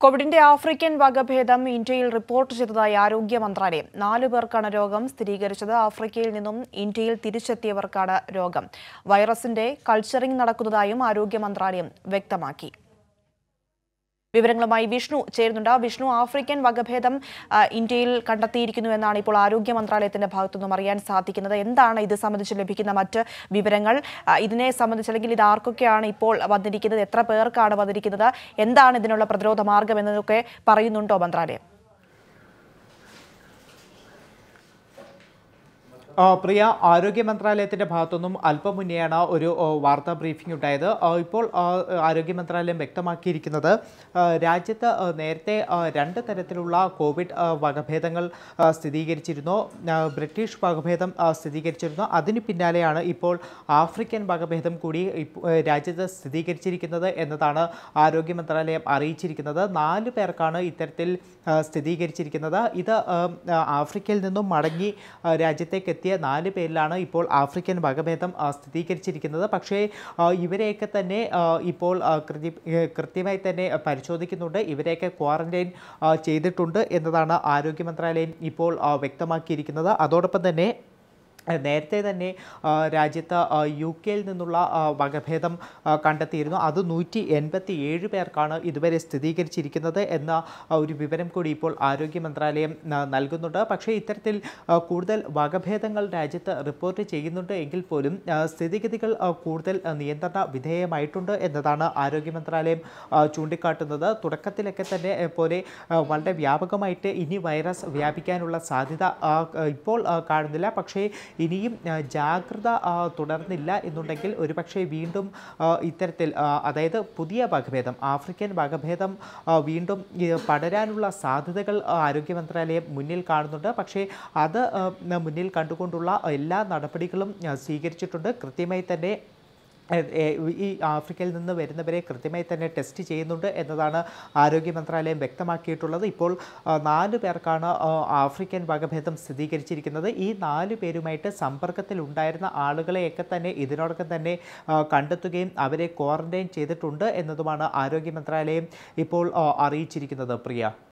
കോവിഡിന്റെ ആഫ്രിക്കൻ വകഭേദം ഇന്ത്യയിൽ റിപ്പോർട്ട് ചെയ്തതായി ആരോഗ്യ മന്ത്രാലയം നാലു പേർക്കാണ് രോഗം സ്ഥിരീകരിച്ചത് ആഫ്രിക്കയിൽ നിന്നും ഇന്ത്യയിൽ തിരിച്ചെത്തിയവർക്കാണ് രോഗം വൈറസിന്റെ കൾച്ചറിംഗ് നടക്കുന്നതായും ആരോഗ്യ മന്ത്രാലയം വ്യക്തമാക്കി വിവരങ്ങളുമായി വിഷ്ണു ചേരുന്നുണ്ട് വിഷ്ണു ആഫ്രിക്കൻ വകഭേദം ആ, ഇന്ത്യയിൽ കണ്ടെത്തിയിരിക്കുന്നു എന്നാണ് ഇപ്പോൾ ആരോഗ്യ മന്ത്രാലയത്തിന്റെ ഭാഗത്തുനിന്നും അറിയാൻ സാധിക്കുന്നത് എന്താണ് ഇത് സംബന്ധിച്ച് ലഭിക്കുന്ന മറ്റ് വിവരങ്ങൾ ആ, ഇതിനെ സംബന്ധിച്ച് അല്ലെങ്കിൽ ഇത് ആർക്കൊക്കെയാണ് ഇപ്പോൾ വന്നിരിക്കുന്നത് എത്ര പേർക്കാണ് വന്നിരിക്കുന്നത് എന്താണ് ഇതിനുള്ള പ്രതിരോധ മാർഗം എന്നതൊക്കെ പറയുന്നുണ്ടോ മന്ത്രാലയം ആ, പ്രിയ ആരോഗ്യ മന്ത്രാലയത്തിന്റെ ഭാഗത്തുനിന്നും അല്പം മുന്നെയാണ് ഒരു ആ, വാർത്താ ബ്രീഫിംഗ് ഉണ്ടായത് ആ, ഇപ്പോൾ ആ, ആരോഗ്യ മന്ത്രാലയം വ്യക്തമാക്കിയിരിക്കുന്നത് ആ, രാജ്യത്ത് ആ, നേരത്തെ ആ, രണ്ട് തരത്തിലുള്ള കോവിഡ് ആ, വകഭേദങ്ങൾ ആ, സ്ഥിരീകരിച്ചിരുന്നു ആ, ബ്രിട്ടീഷ് വകഭേദം ആ, സ്ഥിരീകരിച്ചിരുന്നു അതിന് പിന്നാലെയാണ് ഇപ്പോൾ ആഫ്രിക്കൻ വകഭേദം കൂടി ഇപ്പ- ആ, രാജ്യത്ത് സ്ഥിരീകരിച്ചിരിക്കുന്നത് എന്നതാണ് ആരോഗ്യ മന്ത്രാലയം അറിയിച്ചിരിക്കുന്നത് നാല് പേർക്കാണ് ഇത്തരത്തിൽ ആ, സ്ഥിരീകരിച്ചിരിക്കുന്നത് ഇത് ആ, ആ, ആഫ്രിക്കയിൽ നിന്നും മടങ്ങി ആ, രാജ്യത്തേക്ക് എത്തിയ നാല് പേരിലാണ് ഇപ്പോൾ ആഫ്രിക്കൻ വകഭേദം ആ, സ്ഥിരീകരിച്ചിരിക്കുന്നത് പക്ഷേ ആ, ഇവരെയൊക്കെ തന്നെ ആ, ഇപ്പോൾ ആ, കൃത്യ- ഏ, കൃത്യമായി തന്നെ പരിശോധിക്കുന്നുണ്ട് ഇവരെയൊക്കെ ക്വാറന്റൈൻ ആ, ചെയ്തിട്ടുണ്ട് എന്നതാണ് ആരോഗ്യ മന്ത്രാലയം ഇപ്പോൾ ആ, വ്യക്തമാക്കിയിരിക്കുന്നത് അതോടൊപ്പം തന്നെ ഏഹ് നേരത്തെ തന്നെ ആ, രാജ്യത്ത് ആ, യു കെയിൽ നിന്നുള്ള ആ, വകഭേദം ആ, കണ്ടെത്തിയിരുന്നു അത് നൂറ്റി എൺപത്തി ഏഴ് പേർക്കാണ് ഇതുവരെ സ്ഥിരീകരിച്ചിരിക്കുന്നത് എന്ന ആ, ഒരു വിവരം കൂടി ഇപ്പോൾ ആരോഗ്യ മന്ത്രാലയം ആ, നൽകുന്നുണ്ട് പക്ഷേ ഇത്തരത്തിൽ ആ, കൂടുതൽ വകഭേദങ്ങൾ രാജ്യത്ത് റിപ്പോർട്ട് ചെയ്യുന്നുണ്ട് എങ്കിൽ പോലും ആ, സ്ഥിതിഗതികൾ ആ, കൂടുതൽ ആ, നിയന്ത്രണ വിധേയമായിട്ടുണ്ട് എന്നതാണ് ആരോഗ്യ മന്ത്രാലയം ആ, ചൂണ്ടിക്കാട്ടുന്നത് തുടക്കത്തിലൊക്കെ തന്നെ ഏ, പോലെ ആ, വളരെ വ്യാപകമായിട്ട് ഇനി വൈറസ് വ്യാപിക്കാനുള്ള സാധ്യത ആ, ഇപ്പോൾ ആ, കാണുന്നില്ല പക്ഷേ ഇനിയും ആ, ജാഗ്രത ആ, തുടർന്നില്ല എന്നുണ്ടെങ്കിൽ ഒരുപക്ഷെ വീണ്ടും ആ, ഇത്തരത്തിൽ ആ, അതായത് പുതിയ വകഭേദം ആഫ്രിക്കൻ വകഭേദം ആ, വീണ്ടും ഈ, പടരാനുള്ള സാധ്യതകൾ ആ, ആരോഗ്യ മന്ത്രാലയം മുന്നിൽ കാണുന്നുണ്ട് പക്ഷേ അത് ആ, മുന്നിൽ കണ്ടുകൊണ്ടുള്ള എല്ലാ നടപടികളും ആ, സ്വീകരിച്ചിട്ടുണ്ട് കൃത്യമായി തന്നെ ഏഹ് ഏഹ് ഈ ആഫ്രിക്കയിൽ നിന്ന് വരുന്നവരെ കൃത്യമായി തന്നെ ടെസ്റ്റ് ചെയ്യുന്നുണ്ട് എന്നതാണ് ആരോഗ്യ മന്ത്രാലയം വ്യക്തമാക്കിയിട്ടുള്ളത് ഇപ്പോൾ ആ, നാല് പേർക്കാണ് ആ, ആഫ്രിക്കൻ വകഭേദം സ്ഥിരീകരിച്ചിരിക്കുന്നത് ഈ നാല് പേരുമായിട്ട് സമ്പർക്കത്തിൽ ഉണ്ടായിരുന്ന ആളുകളെയൊക്കെ തന്നെ ഇതിനോടൊപ്പം തന്നെ ആ, കണ്ടെത്തുകയും അവരെ ക്വാറന്റൈൻ ചെയ്തിട്ടുണ്ട് എന്നതുമാണ് ആരോഗ്യ മന്ത്രാലയം ഇപ്പോൾ ആ, അറിയിച്ചിരിക്കുന്നത് പ്രിയ